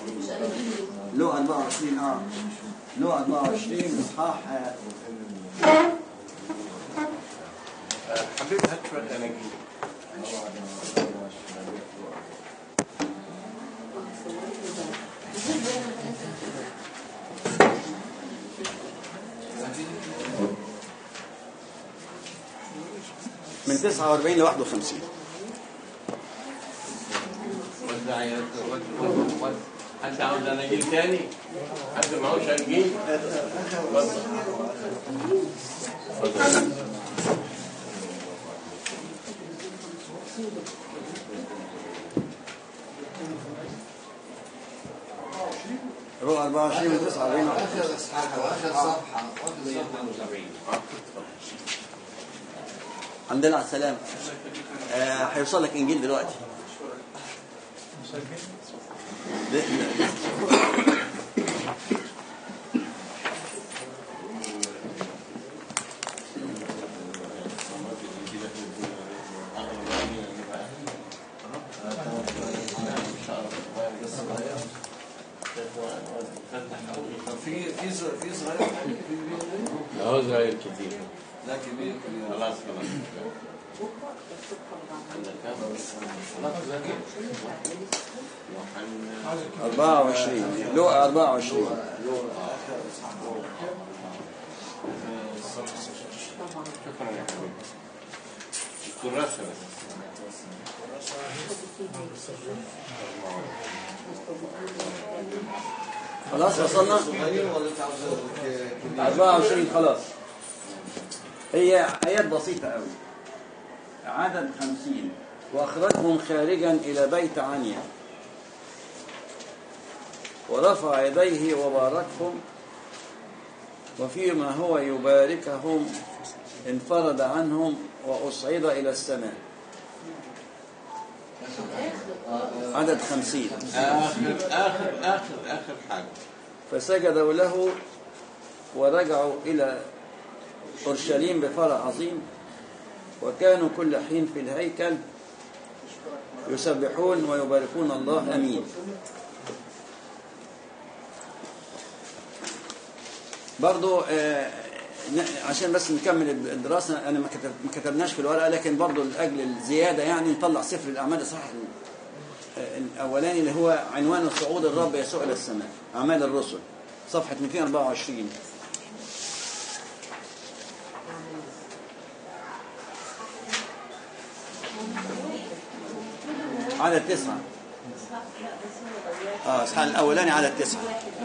لو 24 اه لو 24 اصحاح آه، حبيبي هات شوية أناجيل من 49 ل 51 وزع يا وزع وزع حد عاوز أناجيل تاني؟ حد معهوش أناجيل؟ وزع. اتفضل. رو 24 من 49 ل 51 اخر اصحاح واخر صفحه واخر عندنا على السلام آه، هيوصل لك انجيل دلوقتي ل- ل- في في صغ- في صغير في كبير هو صغير كتير لا كبير كبير خلاص خلاص عندك كام؟ خلاص ذاكر. وحن- 24 لو 24 اخر اصحاح شكرا يا حبيبي الكراسة بس خلاص وصلنا صغير ولا انت عاوز كبير 24 خلاص هي آيات بسيطة قوي عدد 50 وأخرجهم خارجا إلى بيت عنيا ورفع يديه وباركهم وفيما هو يباركهم انفرد عنهم وأصعد إلى السماء عدد خمسين آخر آخر آخر آخر حاجة فسجدوا له ورجعوا إلى أورشليم بفرح عظيم وكانوا كل حين في الهيكل يسبحون ويباركون الله أمين برضو آه، ن- عشان بس نكمل الدراسة أنا ما كتب- ما كتبناش في الورقة لكن برضو لأجل الزيادة يعني نطلع سفر الأعمال الصحيح الأولاني اللي هو عنوان صعود الرب يسوع إلى السماء أعمال الرسل صفحة 224 عدد تسعة اه اصحاح الأولاني عدد تسعة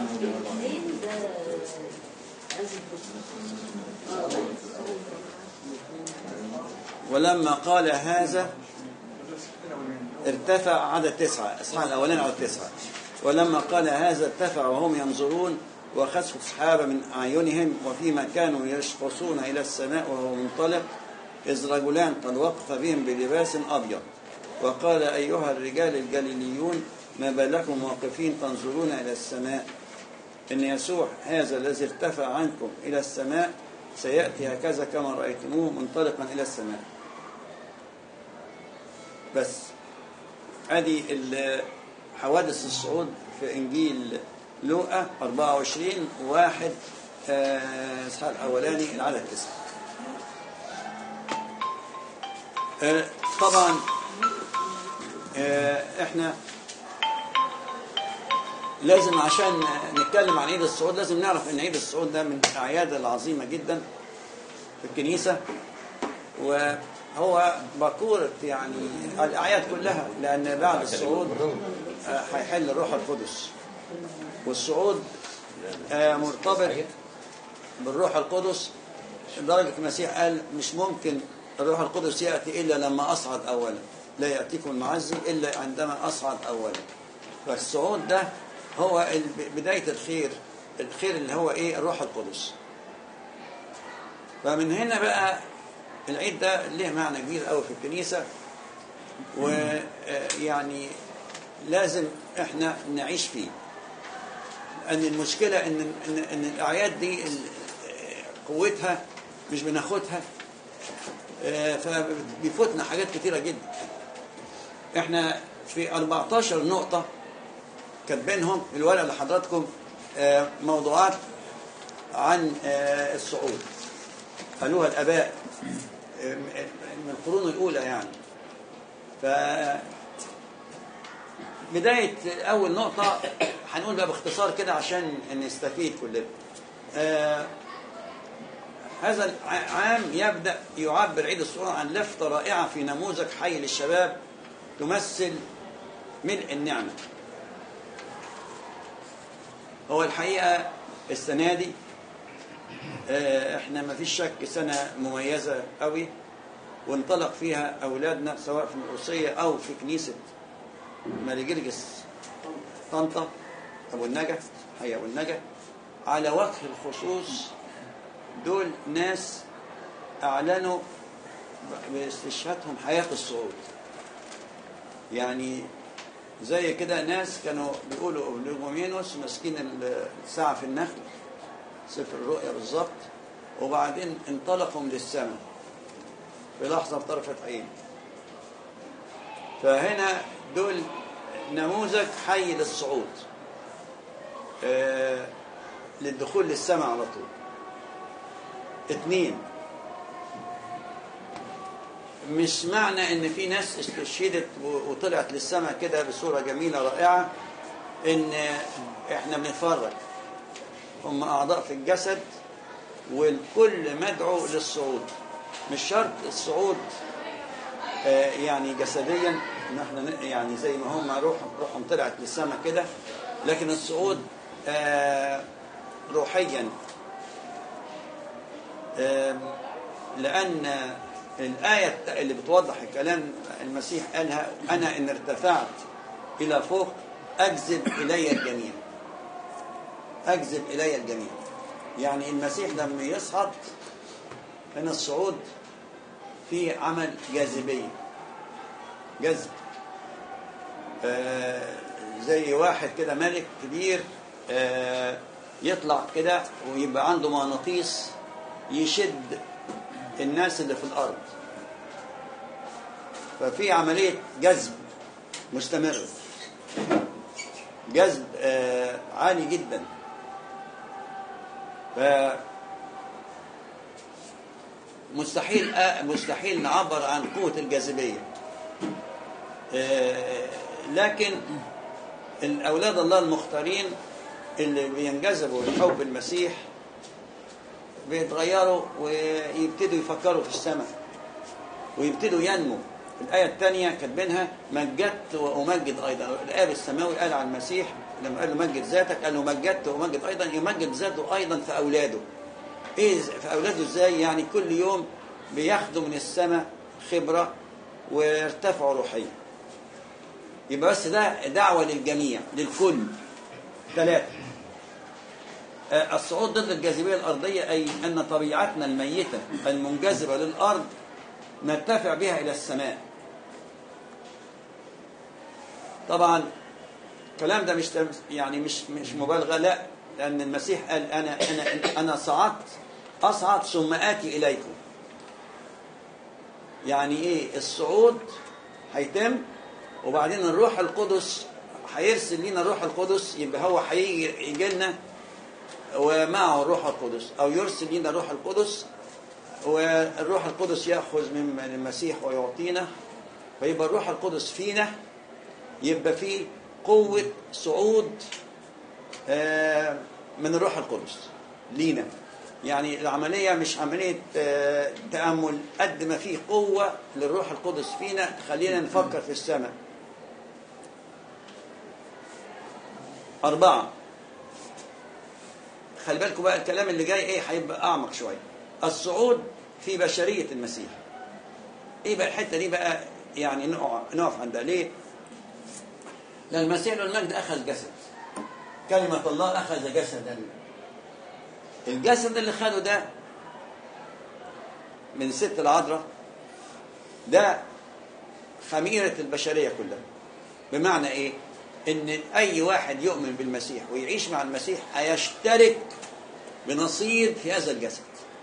ولما قال هذا ارتفع عدد تسعة اصحاح الأولاني عدد تسعة ولما قال هذا ارتفع وهم ينظرون وخسفوا السحاب من أعينهم وفيما كانوا يشخصون إلى السماء وهو منطلق إذ رجلان قد وقف بهم بلباس أبيض وقال أيها الرجال الجليليون ما بالكم واقفين تنظرون إلى السماء إن يسوع هذا الذي ارتفع عنكم إلى السماء سيأتي هكذا كما رأيتموه منطلقا إلى السماء بس ادي ال- حوادث الصعود في انجيل لوقا 24 واحد آه، اصحاح الاولاني العدد تسعه آه، طبعا آه، احنا لازم عشان نتكلم عن عيد الصعود لازم نعرف ان عيد الصعود ده من الاعياد العظيمه جدا في الكنيسه وهو بكورة يعني الأعياد كلها لأن بعد الصعود آه، هيحل الروح القدس والصعود آه، مرتبط بالروح القدس لدرجة المسيح قال مش ممكن الروح القدس يأتي إلا لما أصعد أولا لا يأتيكم المعزي إلا عندما أصعد أولا فالصعود ده هو ال- بداية الخير الخير اللي هو إيه الروح القدس فمن هنا بقى العيد ده ليه معنى كبير قوي في الكنيسة ويعني لازم احنا نعيش فيه ان المشكلة ان ان, إن الاعياد دي ال- قوتها مش بناخدها آه، فبيفوتنا حاجات كتيرة جدا احنا في 14 نقطة كاتبينهم في الورقه لحضراتكم آه، موضوعات عن آه، الصعود قالوها الاباء آه، من القرون الاولى يعني ف بدايه اول نقطه هنقول بقى باختصار كده عشان نستفيد كلنا آه، هذا العام يبدا يعبر عيد الصعود عن لفته رائعه في نموذج حي للشباب تمثل ملء النعمه هو الحقيقه السنه دي آه، احنا ما فيش شك سنه مميزه قوي وانطلق فيها اولادنا سواء في القدسيه او في كنيسه ماري جرجس طنطا ابو النجا حي ابو النجا على وجه الخصوص دول ناس اعلنوا باستشهادهم حياه الصعود يعني زي كده ناس كانوا بيقولوا اوبليغومينوس ماسكين الساعه في النخل سفر الرؤيا بالظبط وبعدين انطلقوا للسماء في لحظه بطرفه عين فهنا دول نموذج حي للصعود آه للدخول للسماء على طول اتنين مش معنى ان في ناس استشهدت و- وطلعت للسماء كده بصورة جميلة رائعة ان احنا بنتفرج هم اعضاء في الجسد والكل مدعو للصعود مش شرط الصعود آه، يعني جسديا ان احنا ن- يعني زي ما هم روح روحهم طلعت للسماء كده لكن الصعود آه، روحيا آم، لأن الآية اللي بتوضح الكلام المسيح قالها أنا إن ارتفعت إلى فوق أجذب إلي الجميع أجذب إلي الجميع يعني المسيح لما يصعد هنا الصعود في عمل جاذبية جذب آه، زي واحد كده ملك كبير آه، يطلع كده ويبقى عنده مغناطيس يشد الناس اللي في الأرض ففي عملية جذب مستمرة جذب آه، عالي جدا ف مستحيل آه، مستحيل نعبر عن قوة الجاذبية آه، لكن الأولاد الله المختارين اللي بينجذبوا لحب المسيح بيتغيروا ويبتدوا يفكروا في السماء ويبتدوا ينمو الآية الثانية كاتبينها مجدت وأمجد أيضا الآب السماوي قال عن المسيح لما قال له مجد ذاتك قال له مجدت وأمجد أيضا يمجد ذاته أيضا في أولاده إيه في أولاده إزاي يعني كل يوم بياخدوا من السماء خبرة ويرتفعوا روحيا يبقى بس ده دعوة للجميع للكل ثلاثة آه، الصعود ضد الجاذبية الأرضية أي أن طبيعتنا الميتة المنجذبة للأرض نرتفع بها إلى السماء طبعا الكلام ده مش تم- يعني مش مش مبالغة لا لأن المسيح قال أنا أنا أنا صعدت أصعد ثم آتي إليكم يعني إيه الصعود هيتم وبعدين الروح القدس هيرسل لنا الروح القدس يبقى هو هيجي يجي لنا ومعه الروح القدس او يرسل لنا الروح القدس والروح القدس ياخذ من المسيح ويعطينا فيبقى الروح القدس فينا يبقى فيه قوه صعود آه، من الروح القدس لينا يعني العمليه مش عمليه آه، تامل قد ما فيه قوه للروح القدس فينا تخلينا نفكر في السماء أربعة خلي بالكم بقى الكلام اللي جاي ايه هيبقى اعمق شويه الصعود في بشريه المسيح ايه بقى الحته دي بقى يعني نقع نقف عندها ليه لان المسيح له المجد اخذ جسد كلمه الله اخذ جسدا الجسد اللي خده ده من الست العذراء ده خميره البشريه كلها بمعنى ايه ان اي واحد يؤمن بالمسيح ويعيش مع المسيح هيشترك بنصيب في هذا الجسد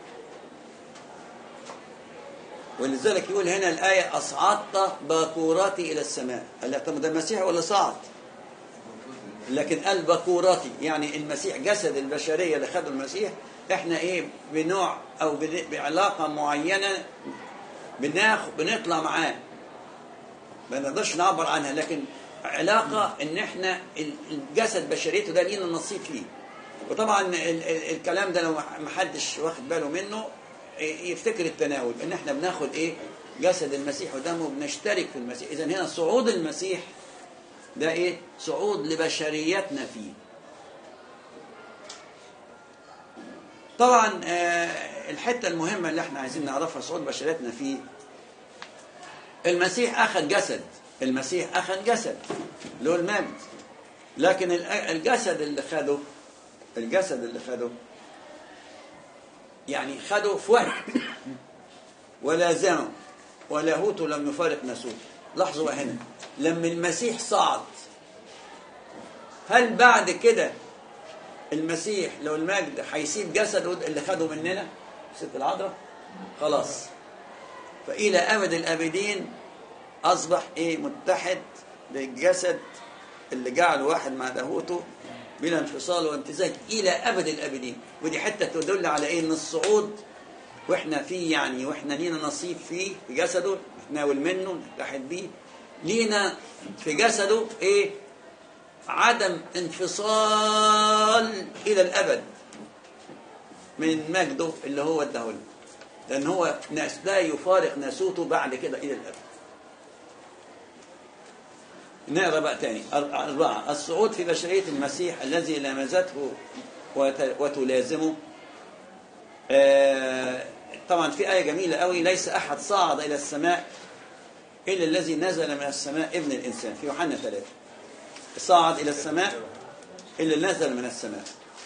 ولذلك يقول هنا الآية أصعدت باكوراتي إلى السماء قال لك طب ده المسيح ولا صعد لكن قال بكورتي يعني المسيح جسد البشرية اللي خده المسيح احنا ايه بنوع او بن- بعلاقة معينة بناخد بنطلع معاه ما نقدرش نعبر عنها لكن علاقة ان احنا ال- الجسد بشريته ده لينا نصيب فيه وطبعا ال- ال- الكلام ده لو ما حدش واخد باله منه ي- يفتكر التناول ان احنا بناخد ايه جسد المسيح ودمه بنشترك في المسيح اذا هنا صعود المسيح ده ايه صعود لبشريتنا فيه طبعا آه، الحته المهمه اللي احنا عايزين نعرفها صعود بشريتنا فيه المسيح اخذ جسد المسيح اخذ جسد له المجد لكن ال- الجسد اللي خده الجسد اللي خده يعني خده في وقت ولازمه ولاهوته لم يفارق ناسوته لاحظوا بقى هنا لما المسيح صعد هل بعد كده المسيح لو المجد هيسيب جسده اللي خده مننا ست العذراء خلاص فإلى أبد الآبدين أصبح إيه متحد بالجسد اللي جعله واحد مع لاهوته بلا انفصال وامتزاج إلى أبد الآبدين ودي حتة تدل على إيه إن الصعود وإحنا فيه يعني وإحنا لينا نصيب فيه في جسده نتناول منه نتحد بيه لينا في جسده إيه عدم انفصال إلى الأبد من مجده اللي هو اداهولنا لأن هو ناس لا يفارق ناسوته بعد كده إلى الأبد نقرا بقى تاني أربعة الصعود في بشرية المسيح الذي لامزته وت- وتلازمه آه، طبعا في آية جميلة قوي ليس أحد صعد إلى السماء إلا الذي نزل من السماء ابن الإنسان في يوحنا ثلاثة صعد إلى السماء إلا نزل من السماء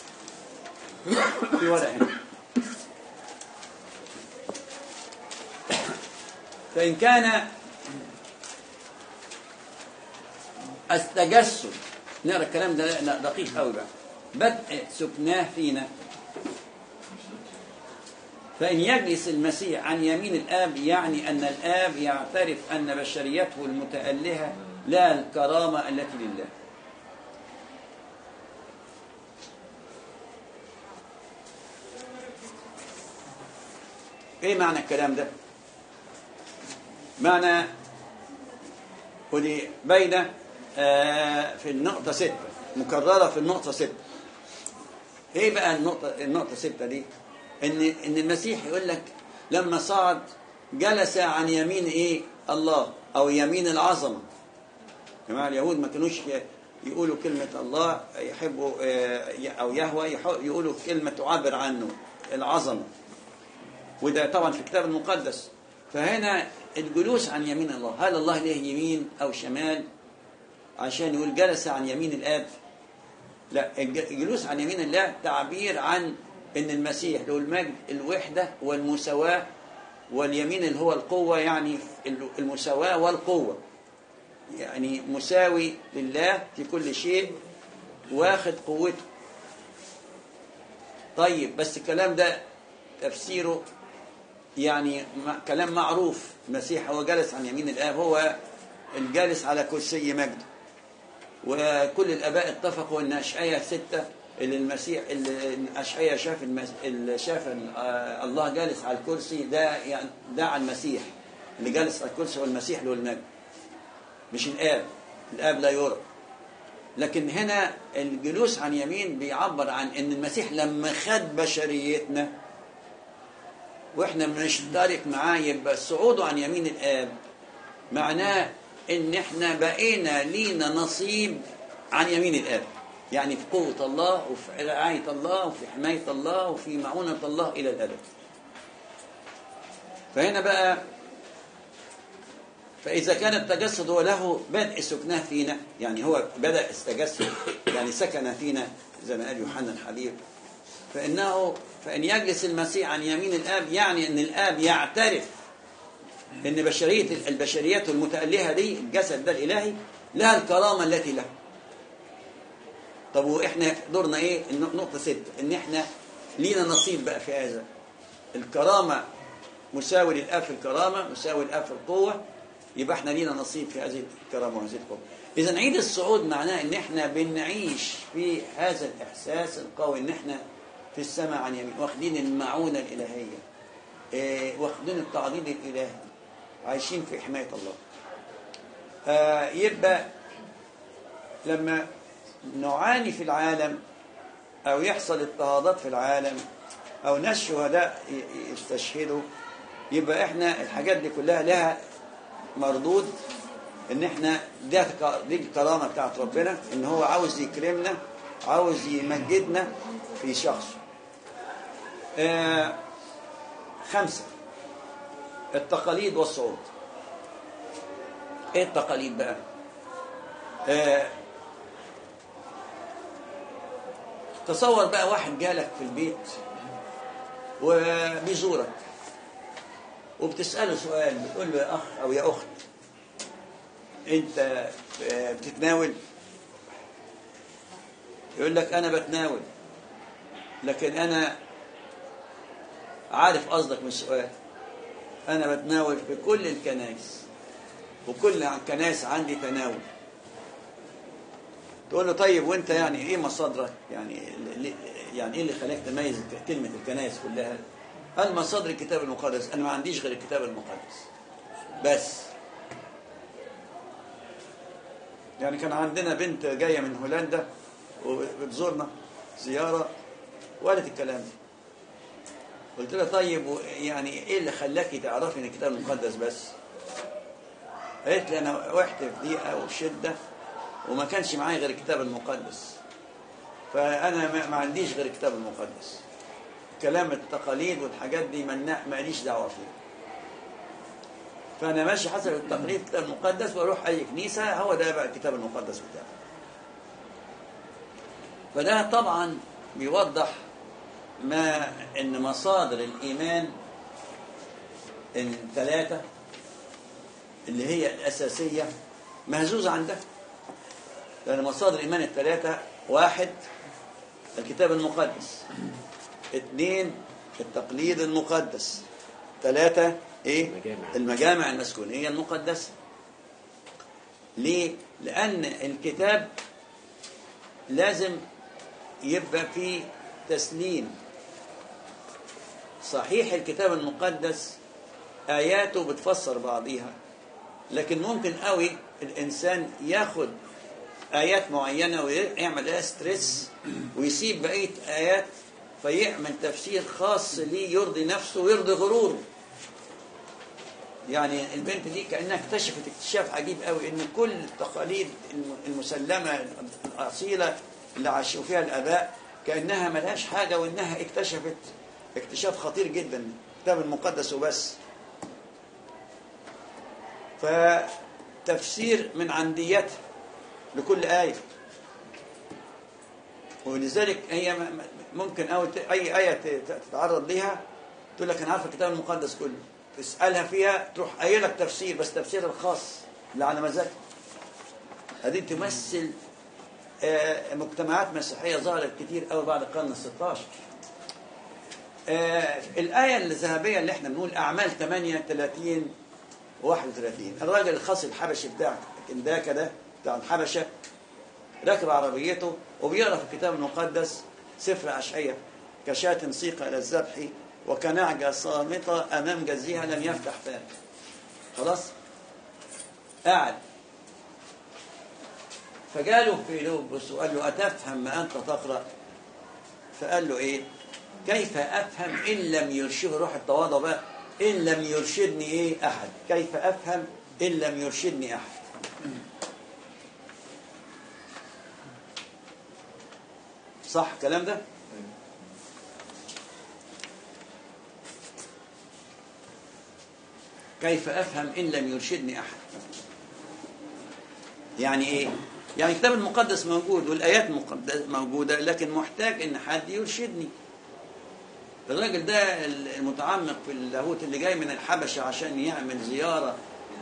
في ورقة هنا فإن كان التجسد نقرا الكلام ده لا، دقيق قوي بقى بدء سكناه فينا فإن يجلس المسيح عن يمين الآب يعني أن الآب يعترف أن بشريته المتألهة لا الكرامة التي لله ايه معنى الكلام ده معنى ودي باينه آه، في النقطة ستة مكررة في النقطة ستة ايه بقى النقطة النقطة ستة دي ان ان المسيح يقول لك لما صعد جلس عن يمين ايه الله او يمين العظمة جماعة اليهود ما كانوش يقولوا كلمة الله يحبوا آه، او يهوى يح- يقولوا كلمة تعبر عنه العظمة وده طبعا في الكتاب المقدس فهنا الجلوس عن يمين الله هل الله له يمين او شمال عشان يقول جلس عن يمين الاب لا الج- الجلوس عن يمين الله تعبير عن ان المسيح له المجد الوحده والمساواه واليمين اللي هو القوه يعني ال- المساواه والقوه يعني مساوي لله في كل شيء واخد قوته طيب بس الكلام ده تفسيره يعني م- كلام معروف المسيح هو جالس عن يمين الآب هو الجالس على كرسي مجده وكل الآباء اتفقوا أن أشعية ستة اللي المسيح اللي أشعية شاف المس... اللي شاف ال- آه، الله جالس على الكرسي ده يعني ده على المسيح اللي جالس على الكرسي هو المسيح له المجد مش الآب الآب لا يرى لكن هنا الجلوس عن يمين بيعبر عن ان المسيح لما خد بشريتنا واحنا بنشترك معاه يبقى صعوده عن يمين الاب معناه ان احنا بقينا لينا نصيب عن يمين الاب يعني في قوة الله وفي رعاية الله وفي حماية الله وفي معونة الله إلى الأبد فهنا بقى فإذا كان التجسد هو له بدء سكناه فينا يعني هو بدأ التجسد يعني سكن فينا زي ما قال يوحنا الحبيب فإنه فإن يجلس المسيح عن يمين الآب يعني أن الآب يعترف أن بشرية البشريات المتألهة دي الجسد ده الإلهي لها الكرامة التي له طب وإحنا دورنا إيه النق- نقطة ستة إن إحنا لينا نصيب بقى في هذا الكرامة مساوي للآب في الكرامة مساوي للآب في القوة يبقى احنا لينا نصيب في هذه الكرامة وهذه القوة إذا عيد الصعود معناه إن احنا بنعيش في هذا الإحساس القوي إن احنا في السماء عن يمين واخدين المعونة الإلهية إيه، واخدين التعضيد الإلهي عايشين في حماية الله آه، يبقى لما نعاني في العالم أو يحصل اضطهادات في العالم أو ناس شهداء ي- ي- يستشهدوا يبقى احنا الحاجات دي كلها لها مردود ان احنا ده ك- دي الكرامه بتاعت ربنا ان هو عاوز يكرمنا عاوز يمجدنا في شخصه آه خمسه التقاليد والصعود ايه التقاليد بقى آه تصور بقى واحد جالك في البيت وبيزورك وبتسأله سؤال بتقول له يا أخ أو يا أخت أنت آه، بتتناول يقول لك أنا بتناول لكن أنا عارف قصدك من السؤال أنا بتناول في كل الكنائس وكل الكنائس عندي تناول تقول له طيب وانت يعني ايه مصادرك يعني اللي- يعني ايه اللي خلاك تميز كلمه الكنائس كلها قال مصادر الكتاب المقدس انا ما عنديش غير الكتاب المقدس بس يعني كان عندنا بنت جايه من هولندا وبتزورنا زياره وقالت الكلام ده قلت لها طيب و- يعني ايه اللي خلاكي تعرفي ان الكتاب المقدس بس قالت لي انا وقعت في ضيقه وشده وما كانش معايا غير الكتاب المقدس فانا ما- ما عنديش غير الكتاب المقدس كلام التقاليد والحاجات دي منا- ماليش دعوه فيها فانا ماشي حسب التقليد الكتاب المقدس واروح اي كنيسه هو ده بقى الكتاب المقدس بتاعي فده طبعا بيوضح ما ان مصادر الايمان الثلاثه اللي هي الاساسيه مهزوزه عندها لأن مصادر الإيمان الثلاثة واحد الكتاب المقدس اثنين التقليد المقدس ثلاثة إيه؟ المجامع. المجامع المسكونية المقدسة ليه؟ لأن الكتاب لازم يبقى فيه تسليم صحيح الكتاب المقدس آياته بتفسر بعضيها لكن ممكن قوي الإنسان ياخد آيات معينة ويعمل لها ستريس ويسيب بقية آيات فيعمل تفسير خاص ليه يرضي نفسه ويرضي غروره يعني البنت دي كأنها اكتشفت اكتشاف عجيب قوي ان كل التقاليد الم- المسلمة الأصيلة اللي عاشوا فيها الآباء كأنها ملهاش حاجة وإنها اكتشفت اكتشاف خطير جدا الكتاب المقدس وبس فتفسير من عنديتها لكل آية ولذلك هي م- م- ممكن أو ت- أي آية ت- ت- تتعرض ليها تقول لك أنا عارفة الكتاب المقدس كله تسألها فيها تروح قايل لك تفسير بس تفسير الخاص اللي على مزاجها هذه تمثل آه، مجتمعات مسيحية ظهرت كتير قوي بعد القرن الستاشر آه، الآية الذهبية اللي احنا بنقول أعمال 38 31 الراجل الخاص الحبشي بتاع كنداكا ده بتاع الحبشة راكب عربيته وبيقرا في الكتاب المقدس سفر أشعية كشاة سيق إلى الذبح وكنعجة صامتة أمام جزيها لم يفتح فاه خلاص قاعد فجاله فيلبس وقال له أتفهم ما أنت تقرأ فقال له إيه كيف أفهم إن لم يرشده روح التواضع بقى إن لم يرشدني إيه أحد كيف أفهم إن لم يرشدني أحد صح الكلام ده كيف أفهم إن لم يرشدني أحد يعني إيه يعني الكتاب المقدس موجود والآيات مقدس- موجودة لكن محتاج إن حد يرشدني الراجل ده المتعمق في اللاهوت اللي جاي من الحبشة عشان يعمل زيارة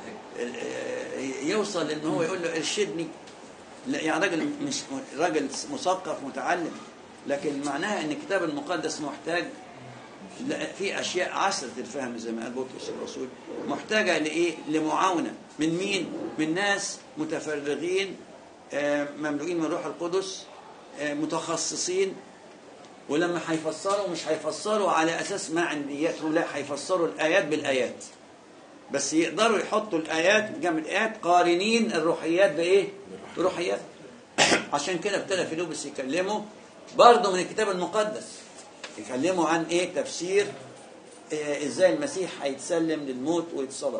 يوصل ان هو يقول له ارشدني لا، يعني راجل مش راجل مثقف متعلم لكن معناها ان الكتاب المقدس محتاج لا في اشياء عسره الفهم زي ما قال بطرس الرسول محتاجه لايه لمعاونه من مين من ناس متفرغين آه، مملوئين من روح القدس آه، متخصصين ولما هيفسروا مش هيفسروا على اساس ما عندياتهم لا هيفسروا الايات بالايات بس يقدروا يحطوا الايات جنب الايات قارنين الروحيات بايه بروحيات عشان كده ابتدى فيلبس يكلمه برضه من الكتاب المقدس يكلموا عن ايه تفسير إيه ازاي المسيح هيتسلم للموت ويتصلب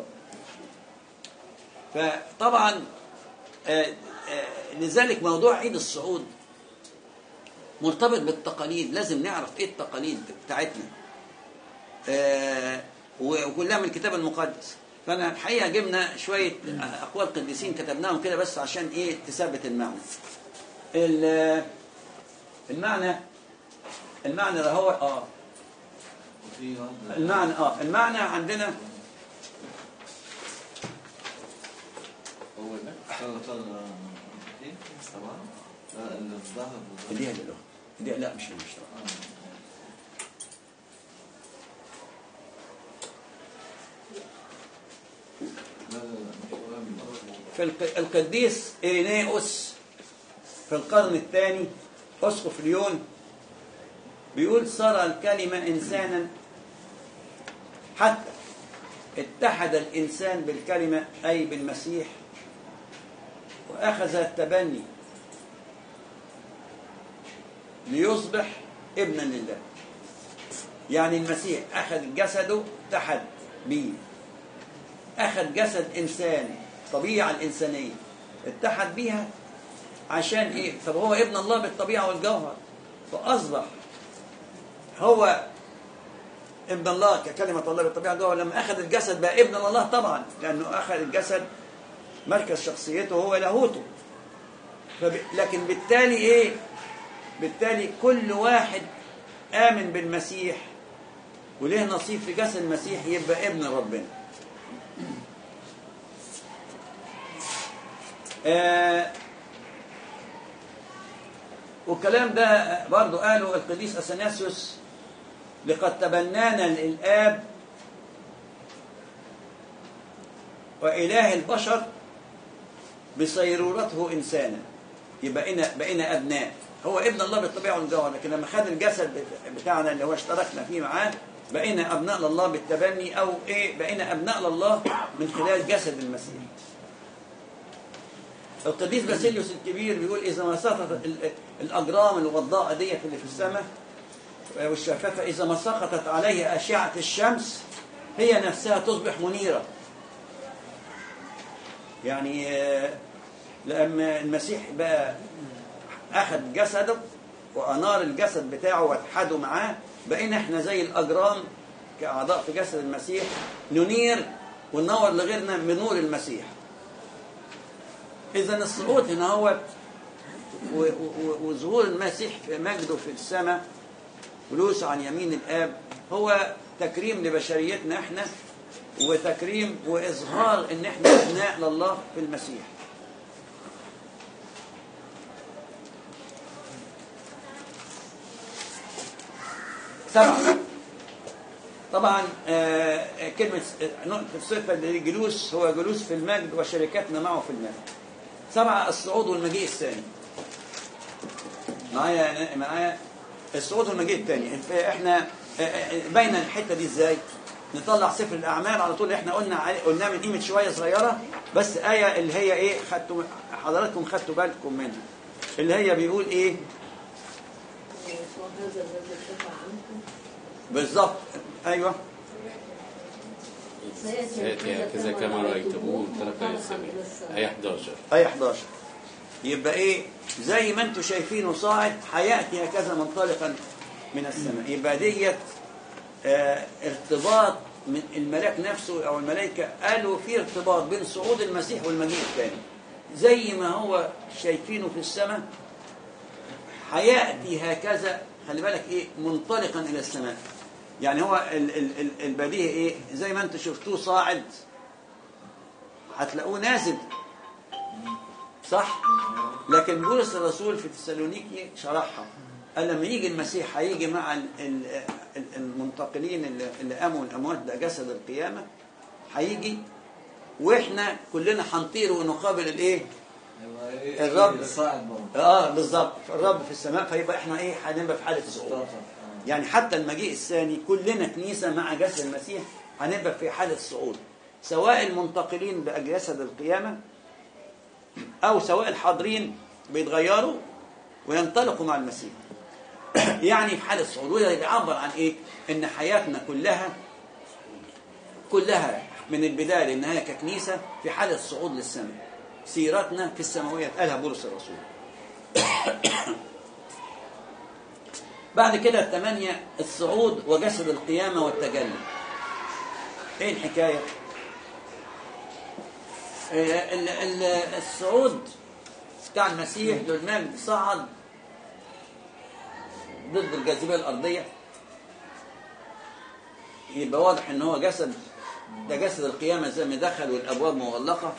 فطبعا آه، آه، لذلك موضوع عيد الصعود مرتبط بالتقاليد لازم نعرف ايه التقاليد بتاعتنا آه، وكلها من الكتاب المقدس فانا الحقيقه جبنا شويه اقوال قديسين كتبناهم كده بس عشان ايه تثبت المعنى ال- المعنى المعنى ده هو اه وفي واحدة المعنى اه المعنى عندنا هو ده طلع طلع ايه طبعا لا، اللي في ظهر دي هي اللغه دي لا مش المشترك لا لا لا مش مهم في الق- القديس إيرينيوس في القرن الثاني أسقف ليون بيقول صار الكلمة إنسانا حتى اتحد الإنسان بالكلمة أي بالمسيح وأخذ التبني ليصبح ابنا لله يعني المسيح أخذ جسده اتحد به أخذ جسد إنسان طبيعة الإنسانية اتحد بيها عشان إيه؟ طب هو ابن الله بالطبيعة والجوهر فأصبح هو ابن الله ككلمة الله بالطبيعة والجوهر لما أخذ الجسد بقى ابن الله طبعا لأنه أخذ الجسد مركز شخصيته هو لاهوته فب... لكن بالتالي إيه؟ بالتالي كل واحد آمن بالمسيح وليه نصيب في جسد المسيح يبقى ابن ربنا آه والكلام ده برضو قاله القديس أثناسيوس لقد تبنانا الآب وإله البشر بصيرورته إنسانا يبقى بقينا بقينا أبناء هو ابن الله بالطبيعة والجوهر لكن لما خد الجسد بتاعنا اللي هو اشتركنا فيه معاه بقينا أبناء لله بالتبني أو إيه بقينا أبناء لله من خلال جسد المسيح القديس باسيليوس الكبير بيقول إذا ما سقطت ال- الأجرام الوضاءة ديت اللي في السماء والشفافة إذا ما سقطت عليه أشعة الشمس هي نفسها تصبح منيرة يعني آه، لما المسيح بقى أخذ جسده وأنار الجسد بتاعه واتحدوا معاه بقينا احنا زي الأجرام كأعضاء في جسد المسيح ننير وننور لغيرنا بنور المسيح إذا الصعود هنا هو و- و- وظهور المسيح في مجده في السماء جلوسه عن يمين الآب هو تكريم لبشريتنا احنا وتكريم وإظهار إن احنا أبناء لله في المسيح سبعة طبعا آه، كلمة نقطة الصفة للجلوس هو جلوس في المجد وشركتنا معه في المجد سبعة الصعود والمجيء الثاني معايا معايا الصعود والمجيء الثاني احنا آه، آه، باينه الحته دي ازاي نطلع سفر الاعمال على طول احنا قلنا عليه- قلناه من قيمه شويه صغيره بس ايه اللي هي ايه خدتوا حضراتكم خدتوا بالكم منها اللي هي بيقول ايه وهذا الذي ارتفع عنكم بالظبط ايوه سيأتي هكذا كما رأيتموه انطلق إلى السماء آية 11 اي 11 يبقى ايه زي ما انتم شايفينه صاعد هياتي هكذا منطلقا من السماء يبقى ديت آه ارتباط من الملاك نفسه او الملائكه قالوا في ارتباط بين صعود المسيح والمجيء الثاني زي ما هو شايفينه في السماء هياتي هكذا خلي بالك ايه منطلقا الى السماء يعني هو ال- ال- ال- البديهي ايه زي ما انتم شفتوه صاعد هتلاقوه نازل صح لكن بولس الرسول في تسالونيكي شرحها قال لما يجي المسيح هيجي مع ال- ال- ال- المنتقلين اللي اللي قاموا من الاموات ده جسد القيامه هيجي واحنا كلنا هنطير ونقابل الايه؟ يبقى إيه؟ الرب. صاعد برضه اه بالظبط الرب في السماء فيبقى احنا ايه هنبقى في حاله صعود يعني حتى المجيء الثاني كلنا كنيسه مع جسد المسيح هنبقى في حاله صعود سواء المنتقلين بجسد القيامه او سواء الحاضرين بيتغيروا وينطلقوا مع المسيح يعني في حاله صعود وده بيعبر عن ايه ان حياتنا كلها كلها من البدايه للنهايه ككنيسه في حاله صعود للسماء سيرتنا في السماويات قالها بولس الرسول بعد كده الثمانية الصعود وجسد القيامة والتجلي ايه الحكاية آه، ال- ال- الصعود بتاع المسيح للمجد صعد ضد الجاذبية الأرضية يبقى واضح ان هو جسد ده جسد القيامة زي ما دخل والأبواب مغلقة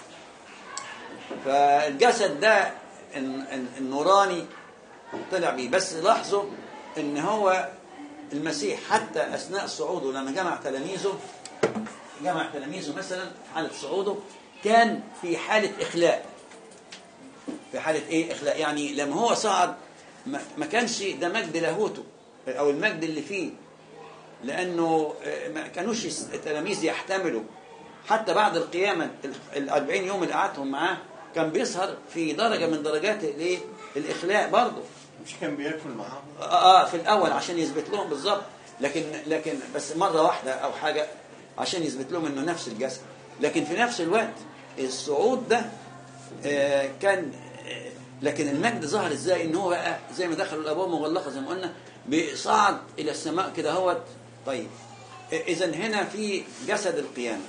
فالجسد ده الن- الن- النوراني طلع بيه بس لاحظوا ان هو المسيح حتى اثناء صعوده لما جمع تلاميذه جمع تلاميذه مثلا في حاله صعوده كان في حاله اخلاء في حاله ايه اخلاء يعني لما هو صعد ما ما كانش ده مجد لاهوته او المجد اللي فيه لانه آه، ما كانوش يس- التلاميذ يحتملوا حتى بعد القيامه ال 40 يوم اللي قعدتهم معاه كان بيسهر في درجه من درجات الايه الاخلاء برضه مش كان بياكل معاهم اه آه، في الاول عشان يثبت لهم بالظبط لكن لكن بس مره واحده او حاجه عشان يثبت لهم انه نفس الجسد لكن في نفس الوقت الصعود ده آه، كان آه، لكن المجد ظهر ازاي ان هو بقى زي ما دخلوا الابواب مغلقه زي ما قلنا بيصعد الى السماء كده هوت طيب اذا هنا في جسد القيامه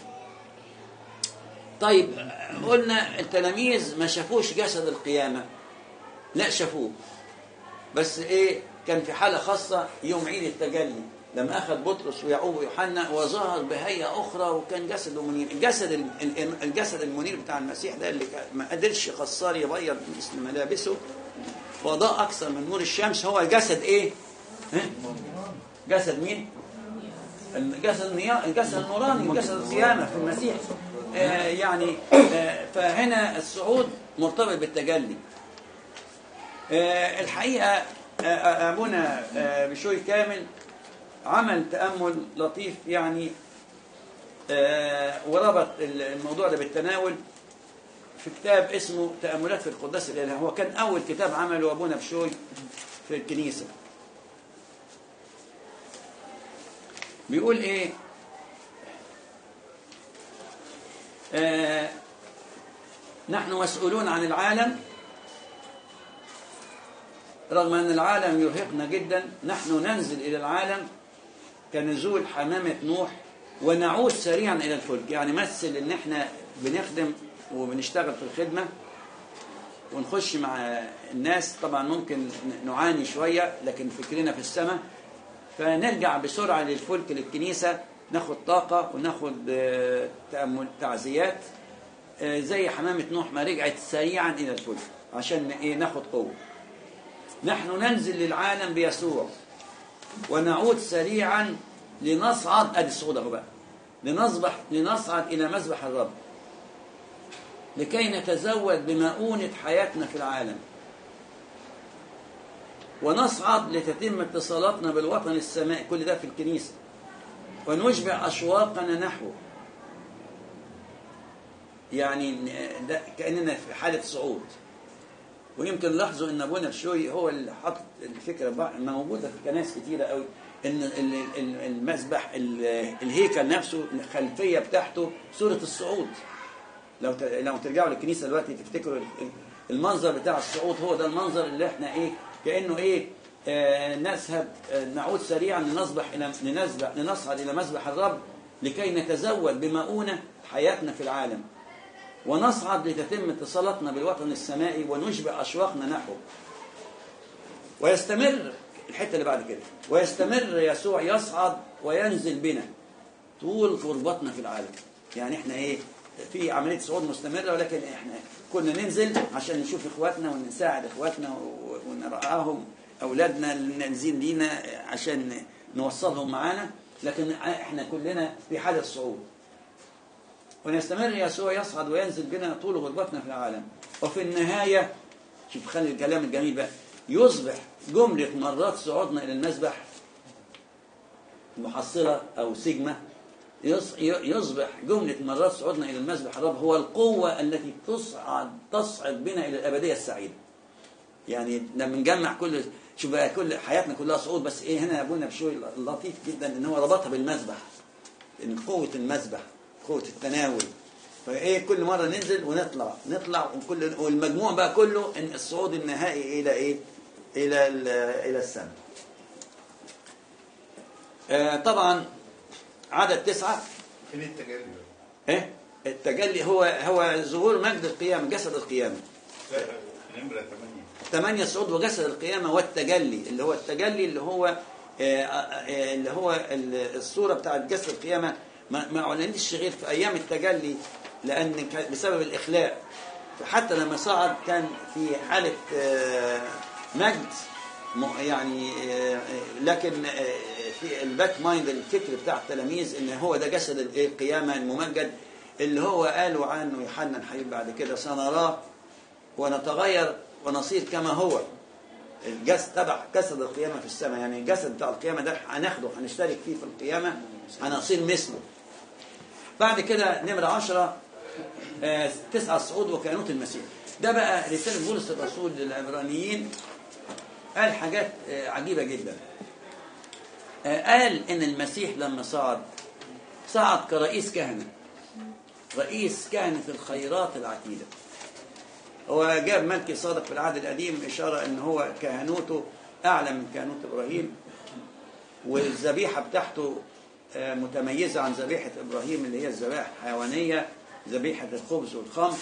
طيب آه، قلنا التلاميذ ما شافوش جسد القيامه لا شافوه بس ايه كان في حالة خاصة يوم عيد التجلي لما أخذ بطرس ويعقوب ويوحنا وظهر بهيئة أخرى وكان جسده منير الجسد ال- ال- الجسد المنير بتاع المسيح ده اللي كان- ما قدرش خسار يبيض مثل ملابسه وضاء أكثر من نور الشمس هو الجسد إيه؟ ها؟ جسد مين؟ الجسد النيا- الجسد النوراني جسد القيامة في المسيح آه يعني آه فهنا الصعود مرتبط بالتجلي آه، الحقيقة آه، آه، أبونا آه، بشوي كامل عمل تأمل لطيف يعني آه، وربط الموضوع ده بالتناول في كتاب اسمه تأملات في القداس الإله هو كان أول كتاب عمله أبونا بشوي في الكنيسة بيقول إيه آه، نحن مسؤولون عن العالم رغم أن العالم يرهقنا جدا نحن ننزل إلى العالم كنزول حمامة نوح ونعود سريعا إلى الفلك يعني مثل إن إحنا بنخدم وبنشتغل في الخدمة ونخش مع الناس طبعا ممكن نعاني شوية لكن فكرنا في السماء فنرجع بسرعة للفلك للكنيسة ناخد طاقة وناخد آه، تأمل تعزيات آه، زي حمامة نوح ما رجعت سريعا إلى الفلك عشان إيه ناخد قوة نحن ننزل للعالم بيسوع ونعود سريعا لنصعد ادي الصعود اهو بقى لنصبح لنصعد الى مذبح الرب لكي نتزود بمؤونة حياتنا في العالم ونصعد لتتم اتصالاتنا بالوطن السمائي كل ده في الكنيسة ونشبع أشواقنا نحوه يعني ده كأننا في حالة صعود ويمكن لاحظوا ان ابونا بشوي هو اللي حط الفكره بقى موجوده في كنائس كتيره قوي ان ال- ال- المسبح ال- الهيكل نفسه الخلفيه بتاعته صوره الصعود لو ت- لو ترجعوا للكنيسه دلوقتي تفتكروا ال- المنظر بتاع الصعود هو ده المنظر اللي احنا ايه كانه ايه آه نذهب آه نعود سريعا لنصبح الى لنسبح لنصعد الى مسبح الرب لكي نتزود بمؤونه حياتنا في العالم ونصعد لتتم اتصالاتنا بالوطن السمائي ونشبع أشواقنا نحوه ويستمر الحتة اللي بعد كده ويستمر يسوع يصعد وينزل بنا طول غربتنا في العالم يعني احنا ايه في عملية صعود مستمرة ولكن احنا كنا ننزل عشان نشوف اخواتنا ونساعد اخواتنا و- ونرعاهم أولادنا اللي نازلين لينا عشان نوصلهم معانا لكن احنا كلنا في حالة صعود ونستمر يسوع يصعد وينزل بنا طول غربتنا في العالم وفي النهاية شوف خلي الكلام الجميل بقى يصبح جملة مرات صعودنا إلى المسبح محصلة أو سجمة يص- يصبح جملة مرات صعودنا إلى المسبح الرب هو القوة التي تصعد تصعد بنا إلى الأبدية السعيدة يعني لما نجمع كل شوف بقى كل حياتنا كلها صعود بس ايه هنا يا ابونا بشوي لطيف جدا ان هو ربطها بالمسبح ان قوه المسبح قوه التناول فايه كل مره ننزل ونطلع نطلع وكل والمجموع بقى كله ان الصعود النهائي الى ايه الى ال- الى السماء آه طبعا عدد تسعه فين التجلي؟ ايه التجلي هو هو ظهور مجد القيامه جسد القيامه لا نمرة 8 ثمانية صعود وجسد القيامة والتجلي اللي هو التجلي اللي هو آه، آه، اللي هو ال- الصورة بتاعت جسد القيامة ما ما أعلنتش غير في أيام التجلي لأن كان بسبب الإخلاء فحتى لما صعد كان في حالة آه، مجد م- يعني آه، آه، لكن آه، في الباك مايند الفكر بتاع التلاميذ ان هو ده جسد الإيه؟ القيامة الممجد اللي هو قالوا عنه يوحنا الحبيب بعد كده سنراه ونتغير ونصير كما هو الجسد تبع جسد القيامة في السماء يعني الجسد بتاع القيامة ده هناخده هنشترك فيه في القيامة هنصير مثله بعد كده نمرة عشرة آه، تسعة الصعود وكهنوت المسيح ده بقى رسالة بولس الرسول للعبرانيين قال حاجات آه، عجيبة جدا آه، قال إن المسيح لما صعد صعد كرئيس كهنة رئيس كهنة الخيرات العتيدة هو جاب ملكي صادق في العهد القديم إشارة إن هو كهنوته أعلى من كهنوت إبراهيم والذبيحة بتاعته آه، متميزة عن ذبيحة إبراهيم اللي هي الذبائح الحيوانية ذبيحة الخبز والخمر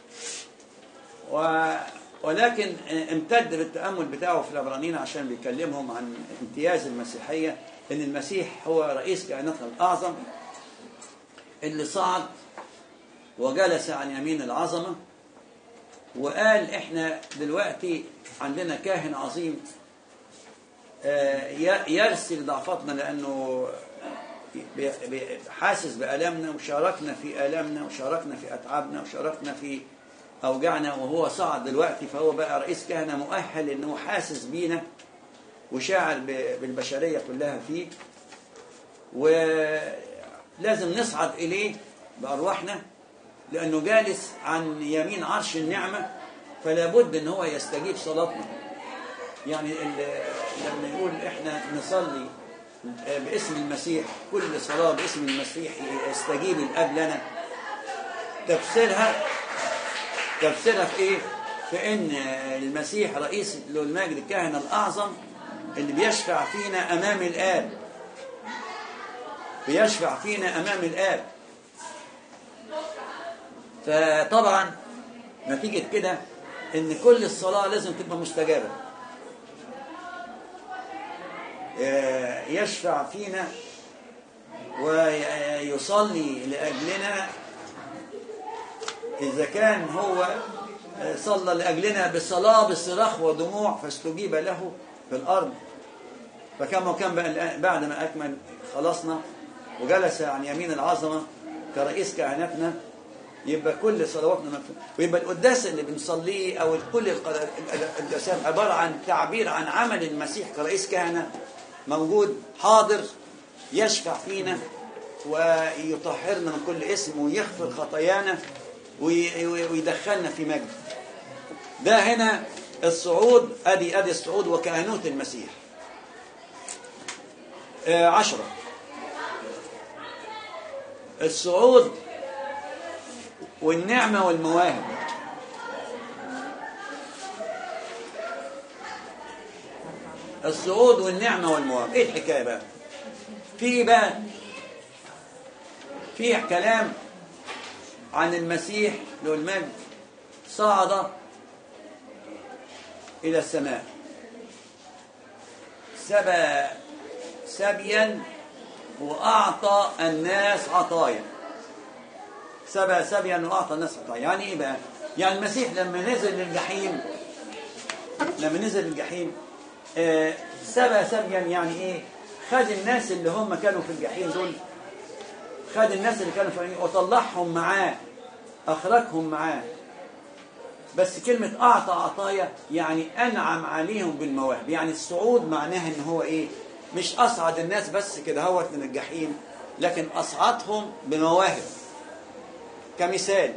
و... ولكن آه، امتد بالتأمل بتاعه في العبرانيين عشان بيكلمهم عن امتياز المسيحية إن المسيح هو رئيس كائناتنا الأعظم اللي صعد وجلس عن يمين العظمه وقال احنا دلوقتي عندنا كاهن عظيم آه، ي- يرسل ضعفاتنا لانه بي- بي- حاسس بألمنا وشاركنا في آلامنا وشاركنا في أتعابنا وشاركنا في أوجاعنا وهو صعد دلوقتي فهو بقى رئيس كهنة مؤهل إنه حاسس بينا وشاعر ب- بالبشرية كلها فيه ولازم نصعد إليه بأرواحنا لأنه جالس عن يمين عرش النعمة فلا بد أن هو يستجيب صلاتنا يعني ال- لما يقول إحنا نصلي باسم المسيح كل صلاة باسم المسيح يستجيب الأب لنا تفسيرها تفسيرها في إيه؟ في إن المسيح رئيس له المجد الكاهن الأعظم اللي بيشفع فينا أمام الآب بيشفع فينا أمام الآب فطبعا نتيجة كده ان كل الصلاة لازم تبقى مستجابة آه، يشفع فينا ويصلي لأجلنا إذا كان هو آه، صلى لأجلنا بصلاة بصراخ ودموع فاستجيب له في الأرض فكما كان بقى الآن- بعد ما أكمل خلصنا وجلس عن يمين العظمة كرئيس كهنتنا يبقى كل صلواتنا مكتوبة ويبقى القداس اللي بنصليه او كل الق- القداسات عباره عن تعبير عن عمل المسيح كرئيس كهنه موجود حاضر يشفع فينا ويطهرنا من كل اسم ويغفر خطايانا وي- وي- ويدخلنا في مجد ده هنا الصعود ادي ادي الصعود وكهنوت المسيح آه، عشرة الصعود والنعمة والمواهب الصعود والنعمة والمواهب ايه الحكاية بقى في بقى في كلام عن المسيح له المجد صعد إلى السماء سبى سبيا وأعطى الناس عطايا سبى سبيا وأعطى الناس عطايا يعني إيه بقى؟ يعني المسيح لما نزل للجحيم لما نزل الجحيم آه، سبى سبيا يعني ايه خد الناس اللي هم كانوا في الجحيم دول خد الناس اللي كانوا في الجحيم وطلعهم معاه اخرجهم معاه بس كلمة أعطى عطايا يعني أنعم عليهم بالمواهب يعني الصعود معناها إن هو إيه مش أصعد الناس بس كده هوت من الجحيم لكن أصعدهم بمواهب كمثال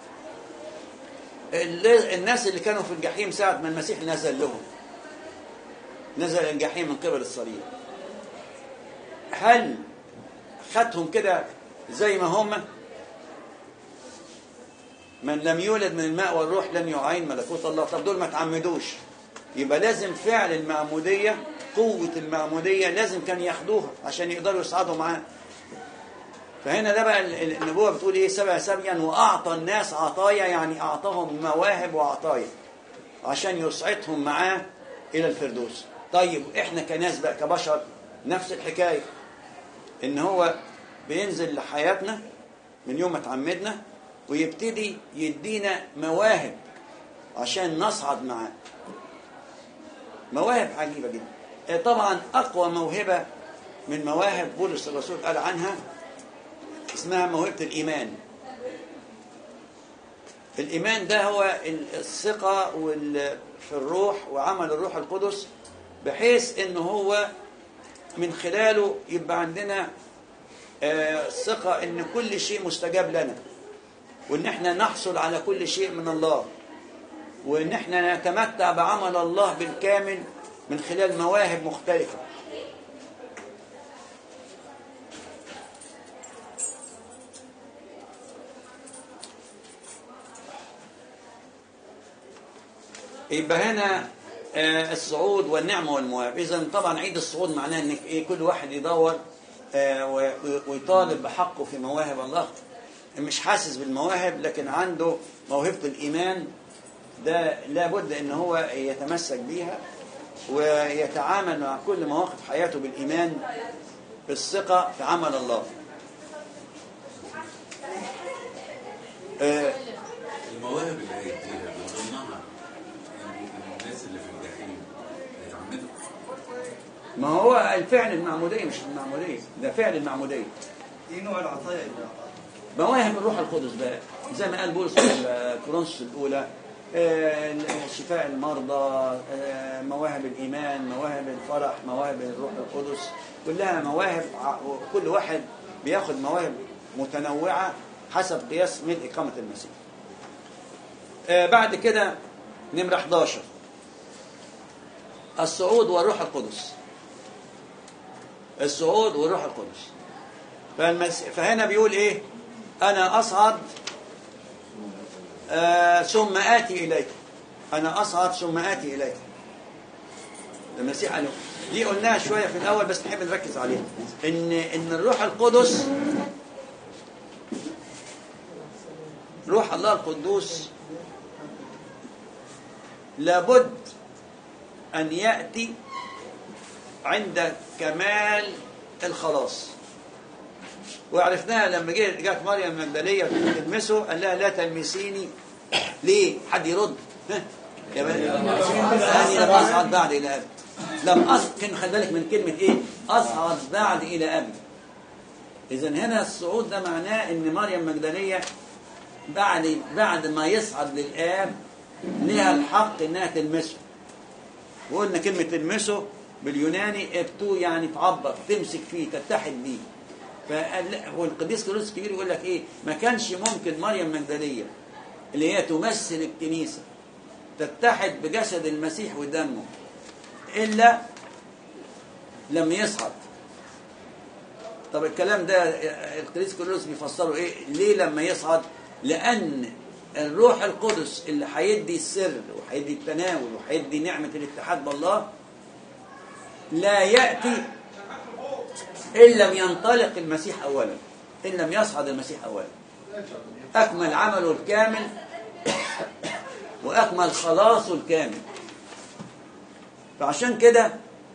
اللي- الناس اللي كانوا في الجحيم ساعة ما المسيح نزل لهم نزل الجحيم من قبل الصليب هل خدهم كده زي ما هم من لم يولد من الماء والروح لن يعين ملكوت الله طب دول ما تعمدوش يبقى لازم فعل المعمودية قوة المعمودية لازم كان ياخدوها عشان يقدروا يصعدوا معاه فهنا ده بقى ال- ال- النبوة بتقول ايه سبع سبيا وأعطى الناس عطايا يعني أعطاهم مواهب وعطايا عشان يصعدهم معاه إلى الفردوس طيب احنا كناس بقى كبشر نفس الحكاية ان هو بينزل لحياتنا من يوم ما اتعمدنا ويبتدي يدينا مواهب عشان نصعد معاه مواهب عجيبة جدا آه، طبعا أقوى موهبة من مواهب بولس الرسول قال عنها اسمها موهبة الإيمان الإيمان ده هو ال- الثقة وال- في الروح وعمل الروح القدس بحيث إن هو من خلاله يبقى عندنا آه، ثقة إن كل شيء مستجاب لنا وإن احنا نحصل على كل شيء من الله وإن احنا نتمتع بعمل الله بالكامل من خلال مواهب مختلفة يبقى هنا آه، الصعود والنعمة والمواهب إذا طبعا عيد الصعود معناه إنك إيه كل واحد يدور آه، و- و- ويطالب بحقه في مواهب الله مش حاسس بالمواهب لكن عنده موهبة الإيمان ده لابد إن هو يتمسك بيها ويتعامل مع كل مواقف حياته بالإيمان بالثقة في عمل الله آه، المواهب اللي هيديها من ضمنها إن الناس اللي في الجحيم هيتعمدوا ما هو الفعل المعمودية مش المعمودية ده فعل المعمودية ايه نوع العطايا اللي مواهب الروح القدس بقى زي ما قال بولس في كورنثوس الأولى آه، شفاء المرضى آه، مواهب الإيمان مواهب الفرح مواهب الروح القدس كلها مواهب ع- كل واحد بياخد مواهب متنوعة حسب قياس ملء إقامة المسيح آه، بعد كده نمرة 11 الصعود والروح القدس الصعود والروح القدس فالمس... فهنا بيقول ايه انا اصعد آه ثم اتي اليك انا اصعد ثم اتي اليك المسيح قال له. دي قلناها شويه في الاول بس نحب نركز عليها ان ان الروح القدس روح الله القدوس لابد ان ياتي عند كمال الخلاص وعرفناها لما جه- جت مريم المجدليه تلمسه قال لها لا تلمسيني ليه؟ حد يرد؟ ها؟ يا بني أني لم أصعد بعد إلى أبي لم أصعد كان خلي بالك من كلمة إيه؟ أصعد بعد إلى أبي إذا هنا الصعود ده معناه إن مريم المجدلية بعد بعد ما يصعد للآب لها الحق إنها تلمسه وقلنا كلمة تلمسه باليوناني ابتو يعني تعبر تمسك فيه تتحد بيه فقال والقديس كيرلس الكبير يقول لك ايه ما كانش ممكن مريم مجدليه اللي هي تمثل الكنيسه تتحد بجسد المسيح ودمه الا لما يصعد طب الكلام ده القديس كيرلس بيفسره ايه ليه لما يصعد لان الروح القدس اللي هيدي السر وهيدي التناول وهيدي نعمه الاتحاد بالله لا ياتي إن لم ينطلق المسيح أولا إن لم يصعد المسيح أولا أكمل عمله الكامل وأكمل خلاصه الكامل فعشان كده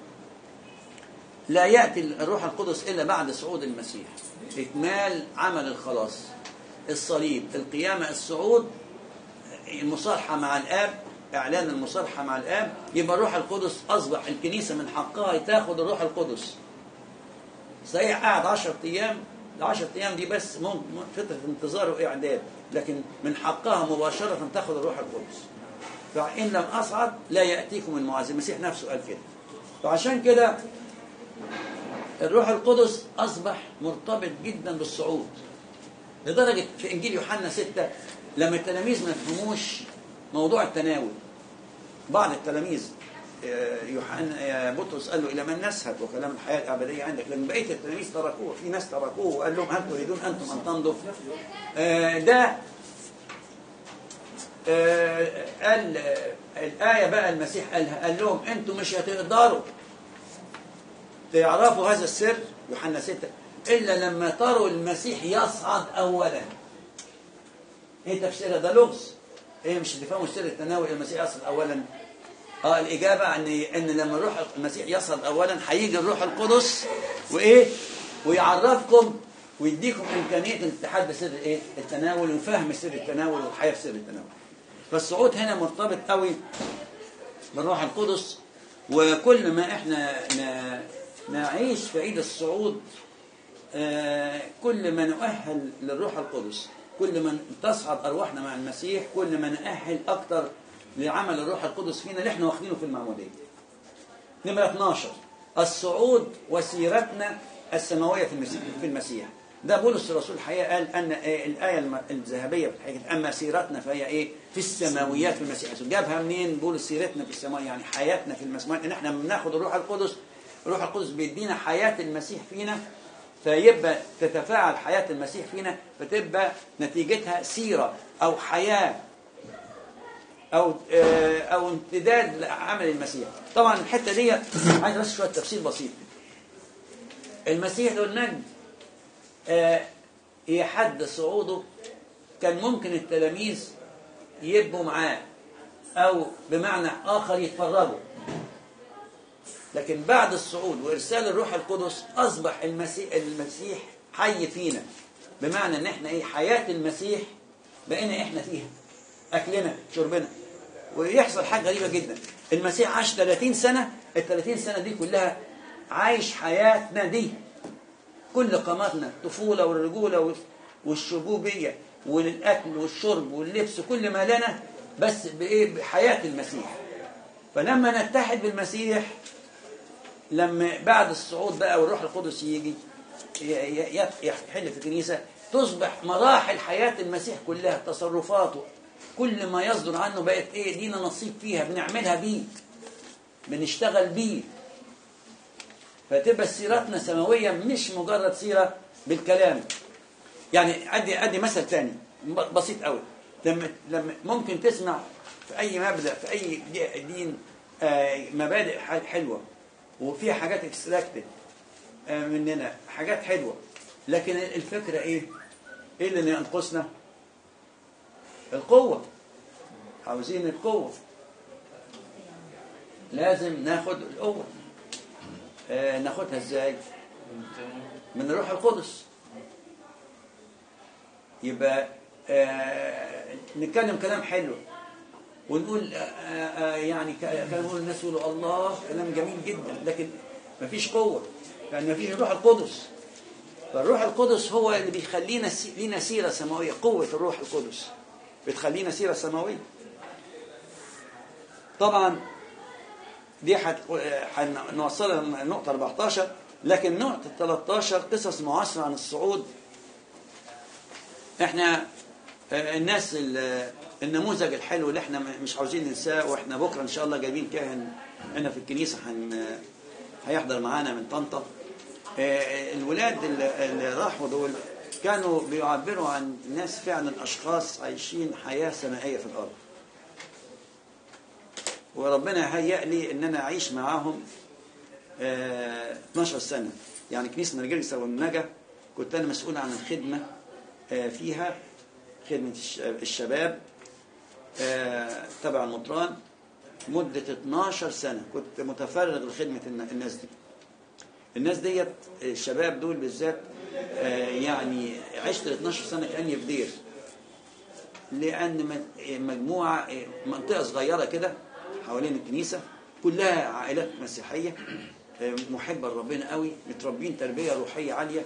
لا يأتي الروح القدس إلا بعد صعود المسيح إكمال عمل الخلاص الصليب القيامة الصعود المصالحة مع الآب إعلان المصالحة مع الآب يبقى الروح القدس أصبح الكنيسة من حقها تاخد الروح القدس صحيح قعد 10 أيام ال 10 أيام دي بس ممكن فترة انتظار وإعداد لكن من حقها مباشرة تاخد الروح القدس فإن لم أصعد لا يأتيكم المعزي المسيح نفسه قال كده فعشان كده الروح القدس أصبح مرتبط جدا بالصعود لدرجة في إنجيل يوحنا 6 لما التلاميذ ما يفهموش موضوع التناول بعض التلاميذ آه، يوحنا آه، بطرس قال له إلى من نذهب وكلام الحياة الأبدية عندك لكن بقية التلاميذ تركوه في ناس تركوه وقال لهم هل تريدون أنتم أن تمضوا آه، ده آه، قال آه، الآية بقى المسيح قالها قال لهم أنتم مش هتقدروا تعرفوا هذا السر يوحنا 6 إلا لما تروا المسيح يصعد أولا إيه تفسيرها ده لغز إيه مش تفهموا سر التناول المسيح يصعد أولا اه الإجابة أن إن لما الروح المسيح يصعد أولا هيجي الروح القدس وإيه ويعرفكم ويديكم إمكانية الاتحاد بسر إيه التناول وفهم سر التناول والحياة في سر التناول فالصعود هنا مرتبط قوي بالروح القدس وكل ما احنا ن- نعيش في عيد الصعود آه، كل ما نؤهل للروح القدس كل ما تصعد ارواحنا مع المسيح كل ما نأهل اكتر لعمل الروح القدس فينا اللي احنا واخدينه في المعموديه. نمره 12 الصعود وسيرتنا السماويه في المسيح في المسيح. ده بولس الرسول الحقيقه قال ان آه، الايه الم- الذهبيه في الحقيقه اما سيرتنا فهي ايه؟ في السماويات في المسيح يسوع. جابها منين بولس سيرتنا في السماء يعني حياتنا في السماوات ان احنا بناخد الروح القدس الروح القدس بيدينا حياه المسيح فينا فيبقى تتفاعل حياة المسيح فينا فتبقى نتيجتها سيرة أو حياة أو آه، أو امتداد لعمل المسيح طبعا الحتة دي عايز بس شوية تفسير بسيط المسيح ذو المجد آه، هي حد صعوده كان ممكن التلاميذ يبقوا معاه أو بمعنى آخر يتفرجوا لكن بعد الصعود وإرسال الروح القدس أصبح المسيح, المسيح حي فينا بمعنى إن إحنا إيه حياة المسيح بقينا إحنا فيها أكلنا شربنا ويحصل حاجة غريبة جدا المسيح عاش 30 سنة ال 30 سنة دي كلها عايش حياتنا دي كل قاماتنا الطفولة والرجولة والشبوبية والأكل والشرب واللبس كل ما لنا بس بإيه بحياة المسيح فلما نتحد بالمسيح لما بعد الصعود بقى والروح القدس يجي ي- ي- يحل في الكنيسة تصبح مراحل حياة المسيح كلها تصرفاته كل ما يصدر عنه بقت ايه لينا نصيب فيها بنعملها بيه بنشتغل بيه فتبقى سيرتنا سماوية مش مجرد سيرة بالكلام يعني ادي ادي مثل تاني ب- بسيط قوي لما لما ممكن تسمع في اي مبدا في اي دي- دين آه، مبادئ ح- حلوه وفيها حاجات اكستراكتد مننا حاجات حلوه لكن الفكره ايه؟ ايه اللي ينقصنا؟ القوه عاوزين القوه لازم ناخد القوه آه، ناخدها ازاي؟ من الروح القدس يبقى آه، نتكلم كلام حلو ونقول آه، آه، يعني ك- كان يقول الناس يقولوا الله كلام جميل جدا لكن مفيش قوة لأن مفيش الروح القدس فالروح القدس هو اللي بيخلينا سي- لينا سيرة سماوية قوة الروح القدس بتخلينا سيرة سماوية طبعا دي هنوصلها لنقطة 14 لكن نقطة 13 قصص معاصرة عن الصعود احنا آه، الناس ال- النموذج الحلو اللي احنا م- مش عاوزين ننساه واحنا بكره ان شاء الله جايبين كاهن هنا في الكنيسه هن هيحضر معانا من طنطا آه، الولاد اللي اللي راحوا دول كانوا بيعبروا عن ناس فعلا اشخاص عايشين حياه سمائيه في الارض وربنا هيأ لي ان انا اعيش معاهم آه، 12 سنه يعني كنيسه نرجسه والنجا كنت انا مسؤول عن الخدمه آه، فيها خدمه الش- الشباب آه، تبع المطران مدة 12 سنة كنت متفرغ لخدمة الن- الناس دي الناس ديت الشباب دول بالذات آه، يعني عشت ال 12 سنة كأني في دير لأن م- مجموعة منطقة صغيرة كده حوالين الكنيسة كلها عائلات مسيحية محبة لربنا قوي متربين تربية روحية عالية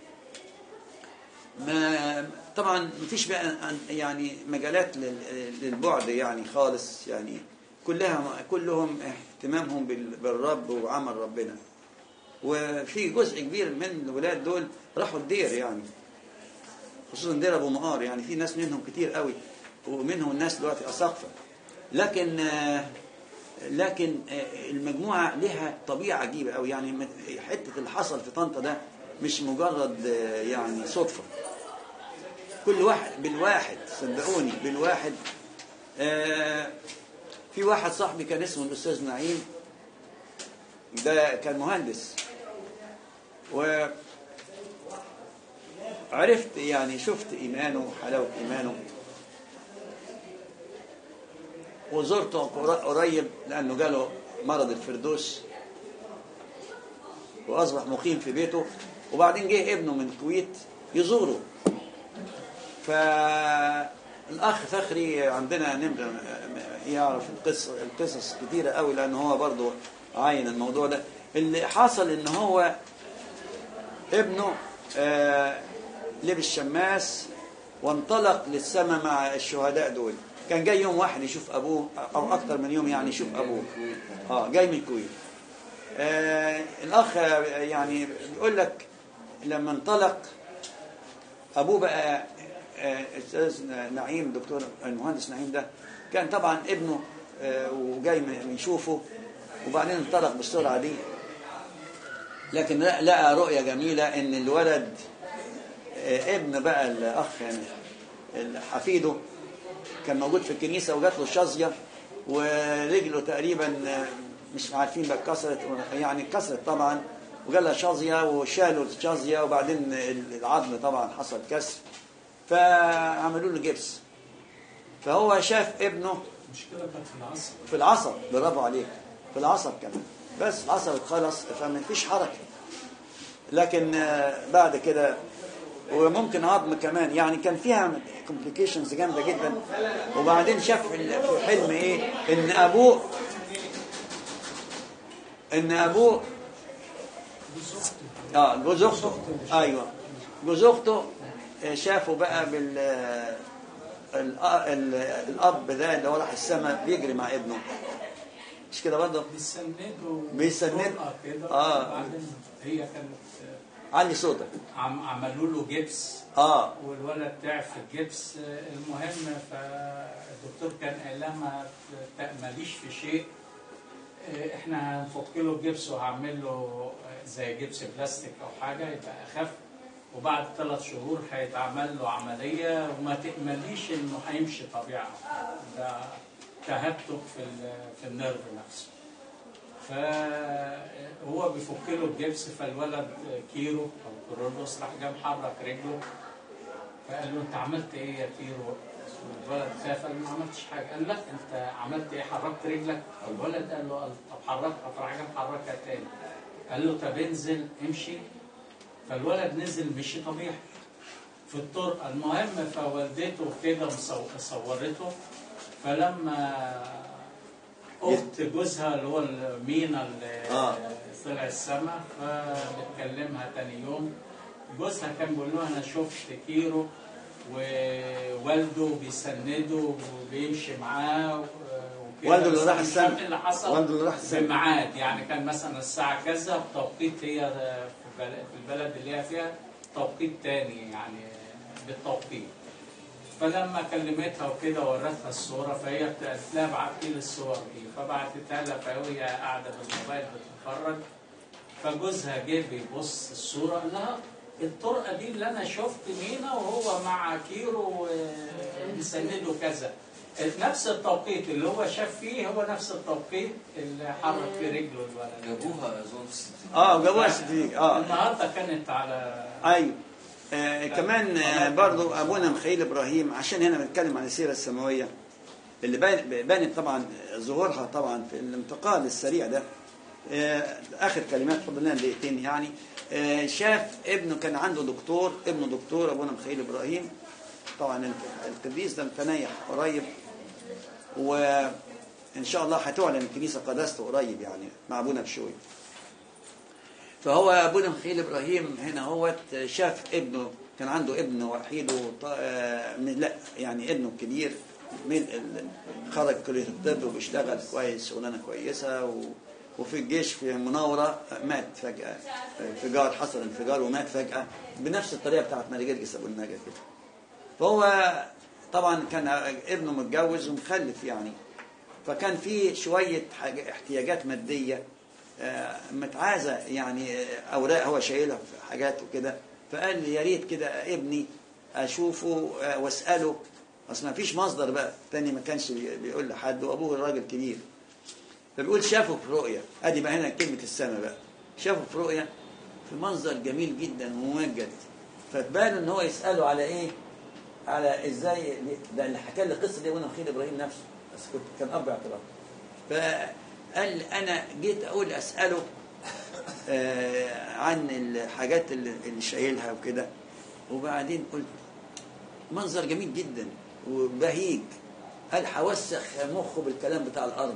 ما طبعا مفيش بقى عن- يعني مجالات لل- للبعد يعني خالص يعني كلها كلهم اهتمامهم بال- بالرب وعمل ربنا وفي جزء كبير من الولاد دول راحوا الدير يعني خصوصا دير ابو مقار يعني في ناس منهم كتير قوي ومنهم الناس دلوقتي اساقفه لكن آه، لكن آه، المجموعه لها طبيعه عجيبه قوي يعني مت- حته اللي حصل في طنطا ده مش مجرد آه، يعني صدفه كل واحد بالواحد صدقوني بالواحد آه، في واحد صاحبي كان اسمه الاستاذ نعيم ده كان مهندس و عرفت يعني شفت إيمانه وحلاوة إيمانه وزرته قر- قريب لأنه جاله مرض الفردوس وأصبح مقيم في بيته وبعدين جه ابنه من الكويت يزوره فالأخ فخري عندنا نمرة يعرف القصة القصص كتيرة قوي لأن هو برضه عاين الموضوع ده اللي حصل إن هو ابنه آه، لبس شماس وانطلق للسماء مع الشهداء دول كان جاي يوم واحد يشوف ابوه او اكتر من يوم يعني يشوف ابوه اه جاي من الكويت آه الاخ آه، يعني بيقول لك لما انطلق ابوه بقى آه، استاذ نعيم دكتور المهندس نعيم ده كان طبعا ابنه آه، وجاي من- يشوفه وبعدين انطلق بالسرعه دي لكن لا- لقى رؤية جميلة ان الولد آه، ابن بقى الاخ يعني حفيده كان موجود في الكنيسة وجات له شظية ورجله تقريبا آه، مش عارفين بقى اتكسرت يعني اتكسرت طبعا وجالها شظية وشالوا الشظية وبعدين العظم طبعا حصل كسر فعملوا له جبس فهو شاف ابنه المشكله كانت في العصر في العصب برافو عليك في العصب كمان بس العصب اتخلص فما فيش حركه لكن آه، بعد كده وممكن عظم كمان يعني كان فيها كومبليكيشنز جامده جدا وبعدين شاف في ال- في حلم ايه ان ابوه ان ابوه اه جوز اخته ايوه جوز اخته آه، شافه بقى بال آه، الأ- ال- الاب ده اللي هو راح السماء بيجري مع ابنه مش كده برضه بيسندوا بيسند- طرقة كده آه. وبعدين هي كانت علي صوتك عم عملوا له جبس اه والولد تعب في الجبس المهم فالدكتور كان قال لها ما تأمليش في شيء احنا هنفك له الجبس وهعمل له زي جبس بلاستيك او حاجه يبقى اخف وبعد ثلاث شهور هيتعمل له عمليه وما تأمليش انه هيمشي طبيعي ده تهتك في ال- في النيرف نفسه فهو بيفك له الجبس فالولد كيرو او كورولوس راح جه محرك رجله فقال له انت عملت ايه يا كيرو؟ الولد خاف قال له ما عملتش حاجه قال لا انت عملت ايه حركت رجلك؟ الولد قال له طب حركها فراح جه محركها تاني قال له طب انزل امشي فالولد نزل مشي طبيعي في الطرق المهم فوالدته كده مصو- صورته فلما اخت جوزها اللي هو مينا اللي آه. طلع السما فبتكلمها تاني يوم جوزها كان بيقول لها انا شفت كيرو ووالده بيسنده وبيمشي معاه و- وكده والده اللي بس راح مش السما. فاهم إيه اللي حصل والده اللي راح السما. بميعاد يعني كان مثلا الساعة كذا بتوقيت هي في البلد, في البلد اللي هي فيها توقيت تاني يعني بالتوقيت فلما كلمتها وكده ورتها الصورة فهي قالت لها ابعتي لي الصور دي فبعتتها لها فهي قاعدة بالموبايل بتتفرج فجوزها جه بيبص الصورة قال لها الطرقة دي اللي أنا شفت مينا وهو مع كيرو بيسنده كذا نفس التوقيت اللي هو شاف فيه هو نفس التوقيت اللي حرك فيه رجله الولد جابوها اظن في الستينات اه جابوها صديق اه النهارده كانت على ايوه آه كمان آه برضو ابونا مخيل ابراهيم عشان هنا بنتكلم عن السيره السماويه اللي بان- بانت طبعا ظهورها طبعا في الانتقال السريع ده آه اخر كلمات فضل لنا دقيقتين يعني آه شاف ابنه كان عنده دكتور ابنه دكتور ابونا مخيل ابراهيم طبعا القديس ده متنيح قريب وان شاء الله هتعلن الكنيسه قداسته قريب يعني مع ابونا بشوي فهو ابونا مخيل ابراهيم هنا هو شاف ابنه كان عنده ابن وحيد وط- آه، من- لا يعني ابنه الكبير من ال- خرج كليه الطب وبيشتغل كويس شغلانه كويسه و وفي الجيش في مناورة مات فجأة انفجار حصل انفجار ومات فجأة بنفس الطريقة بتاعت ماري جرجس أبو النجا كده فهو طبعا كان ابنه متجوز ومخلف يعني فكان في شوية حاجة احتياجات مادية آه، متعازة يعني آه، أوراق هو شايلها في حاجات وكده فقال لي يا ريت كده ابني أشوفه آه، وأسأله أصل ما فيش مصدر بقى تاني ما كانش بي- بيقول لحد وأبوه الراجل كبير فبيقول شافه في رؤيا ادي بقى هنا كلمه السماء بقى شافه في رؤيا في منظر جميل جدا وممجد فبان ان هو يساله على ايه على ازاي ده اللي حكى لي القصه دي وانا خيل ابراهيم نفسه بس كنت كان اب اعتراف فقال انا جيت اقول اساله آه عن الحاجات اللي اللي شايلها وكده وبعدين قلت منظر جميل جدا وبهيج قال هوسخ مخه بالكلام بتاع الارض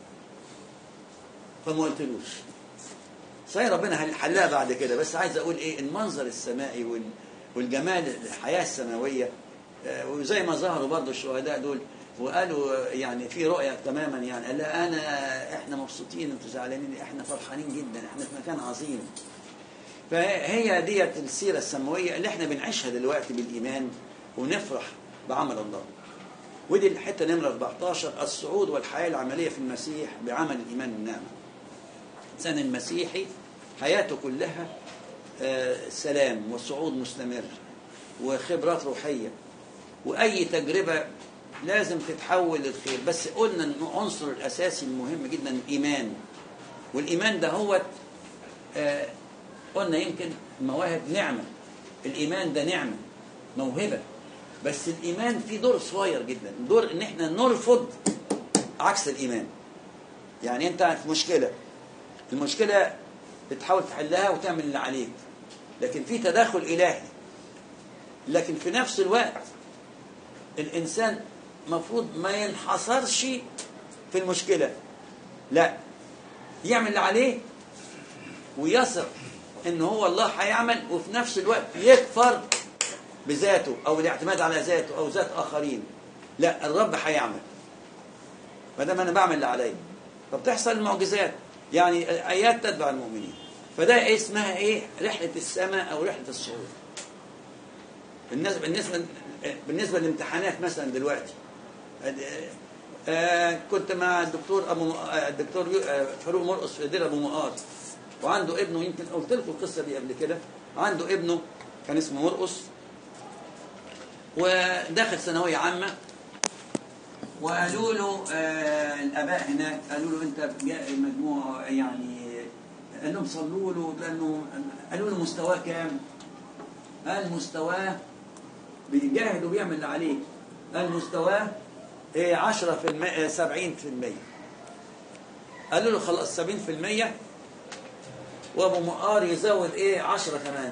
فما قلتلوش صحيح ربنا حلها بعد كده بس عايز اقول ايه المنظر السمائي وال- والجمال الحياه السماويه آه، وزي ما ظهروا برضو الشهداء دول وقالوا آه، يعني في رؤيه تماما يعني قال لا انا احنا مبسوطين انتوا زعلانين احنا فرحانين جدا احنا في مكان عظيم فهي ديت السيره السماويه اللي احنا بنعيشها دلوقتي بالايمان ونفرح بعمل الله ودي الحته نمره 14 الصعود والحياه العمليه في المسيح بعمل الايمان والنعمه الانسان المسيحي حياته كلها آه، سلام وصعود مستمر وخبرات روحيه واي تجربه لازم تتحول للخير بس قلنا ان العنصر الاساسي المهم جدا الايمان والايمان ده هو آه، قلنا يمكن مواهب نعمه الايمان ده نعمه موهبه بس الايمان فيه دور صغير جدا دور ان احنا نرفض عكس الايمان يعني انت في مشكله المشكله بتحاول تحلها وتعمل اللي عليك لكن في تدخل الهي لكن في نفس الوقت الانسان مفروض ما ينحصرش في المشكله لا يعمل اللي عليه ويثق ان هو الله هيعمل وفي نفس الوقت يكفر بذاته او الاعتماد على ذاته او ذات اخرين لا الرب هيعمل ما دام انا بعمل اللي عليا فبتحصل المعجزات يعني ايات تتبع المؤمنين فده إيه اسمها ايه رحله السماء او رحله الصعود بالنسبه بالنسبه بالنسبه للامتحانات مثلا دلوقتي آه، كنت مع الدكتور ابو م- آه، الدكتور يو- آه، فاروق مرقص في دير ابو مقار وعنده ابنه يمكن قلت لكم القصه دي قبل كده عنده ابنه كان اسمه مرقص ودخل ثانويه عامه وقالوا له آه الاباء هناك قالوا له انت جاء مجموع يعني قال لهم صلوا له لانه قالوا له مستواه كام؟ قال مستواه بيجاهد وبيعمل اللي عليه قال مستواه ايه 10 في المية 70 في المية قالوا له خلاص 70 في المية وابو مقار يزود ايه 10 كمان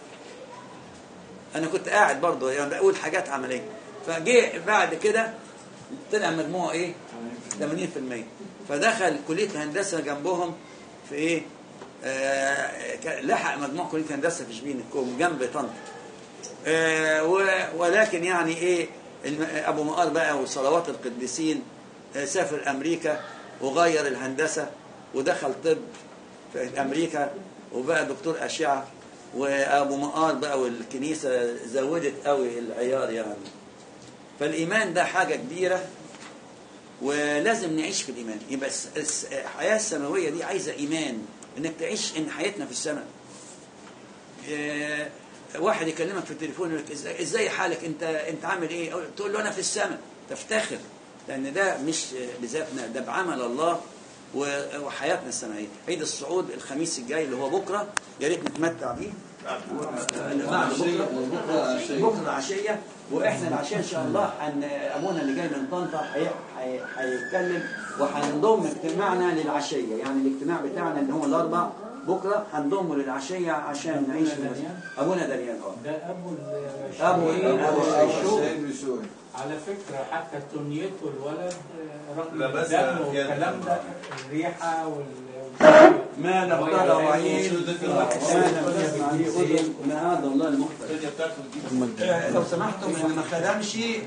انا كنت قاعد برضه يعني بقول حاجات عمليه فجه بعد كده طلع مجموعه ايه 80% فدخل كليه هندسه جنبهم في ايه آه ك- لحق مجموع كليه هندسه في شبين الكوم جنب طنطا آه و- ولكن يعني ايه الم- ابو مقار بقى وصلوات القديسين آه سافر امريكا وغير الهندسه ودخل طب في امريكا وبقى دكتور اشعه وابو مقار بقى والكنيسه زودت قوي العيار يعني فالايمان ده حاجه كبيره ولازم نعيش في الايمان يبقى الس- الس- الحياه السماويه دي عايزه ايمان انك تعيش ان حياتنا في السماء آه، واحد يكلمك في التليفون يقول لك ازاي ازاي حالك انت انت عامل ايه أو تقول له انا في السماء تفتخر لان ده مش بذاتنا ده بعمل الله و- وحياتنا السماويه عيد الصعود الخميس الجاي اللي هو بكره يا ريت نتمتع بيه بعد بكره بكره عشية بكره عشيه واحنا العشيه ان شاء الله حن ابونا اللي جاي من طنطا هي- هي- هيتكلم وهنضم اجتماعنا للعشيه يعني الاجتماع بتاعنا اللي هو الاربع بكره هنضمه للعشيه عشان نعيش في مصر. ابونا دانيال اه ده ابو ال- أبو- الشهيد أبو والشهود. الشهيد بشوي على فكرة حتى تنيته الولد آه، رغم لا بس الدم هي- والكلام ده الريحة وال ما نقتله عين ما تسمع لي اذن ما هذا الله المختار الدنيا بتاعته دي لو سمحتم اللي ما خدمش